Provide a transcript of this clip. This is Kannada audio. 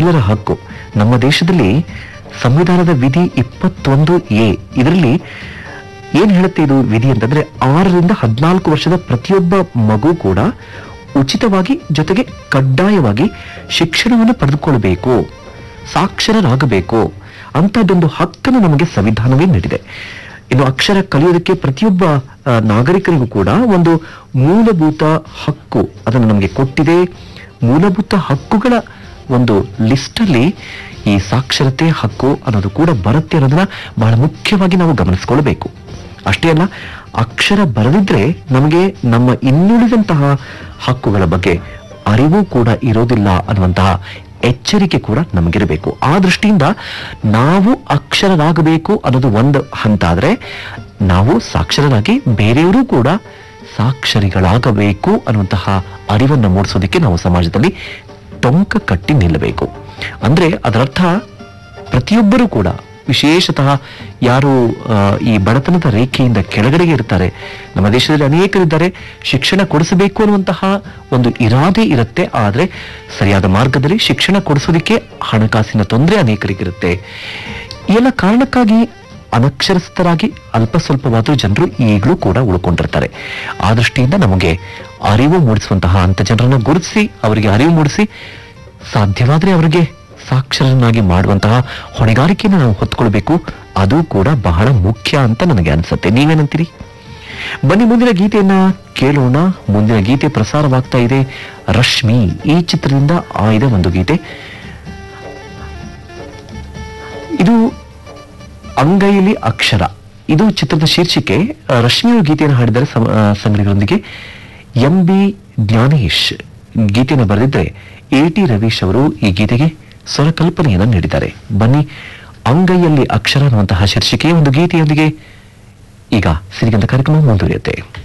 ನಮ್ಮೆಲ್ಲರ ಹಕ್ಕು ನಮ್ಮ ದೇಶದಲ್ಲಿ ಸಂವಿಧಾನದ ವಿಧಿ ಇಪ್ಪತ್ತೊಂದು ಎ ಇದರಲ್ಲಿ ಏನ್ ಹೇಳುತ್ತೆ ಇದು ವಿಧಿ ಅಂತಂದ್ರೆ ಆರರಿಂದ ಹದಿನಾಲ್ಕು ವರ್ಷದ ಪ್ರತಿಯೊಬ್ಬ ಮಗು ಕೂಡ ಉಚಿತವಾಗಿ ಜೊತೆಗೆ ಕಡ್ಡಾಯವಾಗಿ ಶಿಕ್ಷಣವನ್ನು ಪಡೆದುಕೊಳ್ಳಬೇಕು ಸಾಕ್ಷರರಾಗಬೇಕು ಅಂತದೊಂದು ಹಕ್ಕನ್ನು ನಮಗೆ ಸಂವಿಧಾನವೇ ನೀಡಿದೆ ಇನ್ನು ಅಕ್ಷರ ಕಲಿಯೋದಕ್ಕೆ ಪ್ರತಿಯೊಬ್ಬ ಆ, ನಾಗರಿಕರಿಗೂ ಕೂಡ ಒಂದು ಮೂಲಭೂತ ಹಕ್ಕು ಅದನ್ನು ನಮಗೆ ಕೊಟ್ಟಿದೆ ಮೂಲಭೂತ ಹಕ್ಕುಗಳ ಒಂದು ಲಿಸ್ಟ್ ಅಲ್ಲಿ ಈ ಸಾಕ್ಷರತೆ ಹಕ್ಕು ಅನ್ನೋದು ಕೂಡ ಬರುತ್ತೆ ಅನ್ನೋದನ್ನ ಬಹಳ ಮುಖ್ಯವಾಗಿ ನಾವು ಗಮನಿಸಿಕೊಳ್ಬೇಕು ಅಷ್ಟೇ ಅಲ್ಲ ಅಕ್ಷರ ಬರದಿದ್ರೆ ನಮಗೆ ನಮ್ಮ ಇನ್ನುಳಿದಂತಹ ಹಕ್ಕುಗಳ ಬಗ್ಗೆ ಅರಿವು ಕೂಡ ಇರೋದಿಲ್ಲ ಅನ್ನುವಂತಹ ಎಚ್ಚರಿಕೆ ಕೂಡ ನಮಗಿರಬೇಕು ಆ ದೃಷ್ಟಿಯಿಂದ ನಾವು ಅಕ್ಷರರಾಗಬೇಕು ಅನ್ನೋದು ಒಂದು ಹಂತ ಆದ್ರೆ ನಾವು ಸಾಕ್ಷರರಾಗಿ ಬೇರೆಯವರು ಕೂಡ ಸಾಕ್ಷರಿಗಳಾಗಬೇಕು ಅನ್ನುವಂತಹ ಅರಿವನ್ನು ಮೂಡಿಸೋದಕ್ಕೆ ನಾವು ಸಮಾಜದಲ್ಲಿ ಟೊಂಕ ಕಟ್ಟಿ ನಿಲ್ಲಬೇಕು ಅಂದ್ರೆ ಅದರರ್ಥ ಪ್ರತಿಯೊಬ್ಬರೂ ಕೂಡ ವಿಶೇಷತಃ ಯಾರು ಆ, ಈ ಬಡತನದ ರೇಖೆಯಿಂದ ಕೆಳಗಡೆಗೆ ಇರ್ತಾರೆ ನಮ್ಮ ದೇಶದಲ್ಲಿ ಅನೇಕರಿದ್ದಾರೆ ಶಿಕ್ಷಣ ಕೊಡಿಸಬೇಕು ಅನ್ನುವಂತಹ ಒಂದು ಇರಾದೆ ಇರುತ್ತೆ ಆದ್ರೆ ಸರಿಯಾದ ಮಾರ್ಗದಲ್ಲಿ ಶಿಕ್ಷಣ ಕೊಡಿಸೋದಕ್ಕೆ ಹಣಕಾಸಿನ ತೊಂದರೆ ಅನೇಕರಿಗಿರುತ್ತೆ ಈ ಎಲ್ಲ ಕಾರಣಕ್ಕಾಗಿ ಅನಕ್ಷರಸ್ಥರಾಗಿ ಅಲ್ಪ ಸ್ವಲ್ಪವಾದರೂ ಜನರು ಈಗಲೂ ಕೂಡ ಉಳ್ಕೊಂಡಿರ್ತಾರೆ ಆ ದೃಷ್ಟಿಯಿಂದ ನಮಗೆ ಅರಿವು ಮೂಡಿಸುವಂತಹ ಅಂತ ಜನರನ್ನ ಗುರುತಿಸಿ ಅವರಿಗೆ ಅರಿವು ಮೂಡಿಸಿ ಸಾಧ್ಯವಾದ್ರೆ ಅವರಿಗೆ ಸಾಕ್ಷರನಾಗಿ ಮಾಡುವಂತಹ ಹೊಣೆಗಾರಿಕೆಯನ್ನು ನಾವು ಹೊತ್ಕೊಳ್ಬೇಕು ಅದು ಕೂಡ ಬಹಳ ಮುಖ್ಯ ಅಂತ ನನಗೆ ಅನ್ಸುತ್ತೆ ನೀವೇನಂತೀರಿ ಬನ್ನಿ ಮುಂದಿನ ಗೀತೆಯನ್ನ ಕೇಳೋಣ ಮುಂದಿನ ಗೀತೆ ಪ್ರಸಾರವಾಗ್ತಾ ಇದೆ ರಶ್ಮಿ ಈ ಚಿತ್ರದಿಂದ ಆಯ್ದ ಒಂದು ಗೀತೆ ಇದು ಅಂಗೈಲಿ ಅಕ್ಷರ ಇದು ಚಿತ್ರದ ಶೀರ್ಷಿಕೆ ಆ, ರಶ್ಮಿ ಅವರು ಗೀತೆಯನ್ನು ಹಾಡಿದರೆ ಸಮ- ಆ, ಸಂಗಡಿಗರೊಂದಿಗೆ ಎಂ ಬಿ ಜ್ಞಾನೇಶ್ ಗೀತೆಯನ್ನು ಬರೆದಿದ್ರೆ ಎ ಟಿ ರವೀಶ್ ಅವರು ಈ ಗೀತೆಗೆ ಸ್ವರಕಲ್ಪನೆಯನ್ನು ನೀಡಿದ್ದಾರೆ ಬನ್ನಿ ಅಂಗೈಯಲ್ಲಿ ಅಕ್ಷರ ಅನ್ನುವಂತಹ ಶೀರ್ಷಿಕೆಯ ಒಂದು ಗೀತೆಯೊಂದಿಗೆ ಈಗ ಸಿರಿಗಂಧ ಕಾರ್ಯಕ್ರಮ ಮುಂದುವರಿಯುತ್ತೆ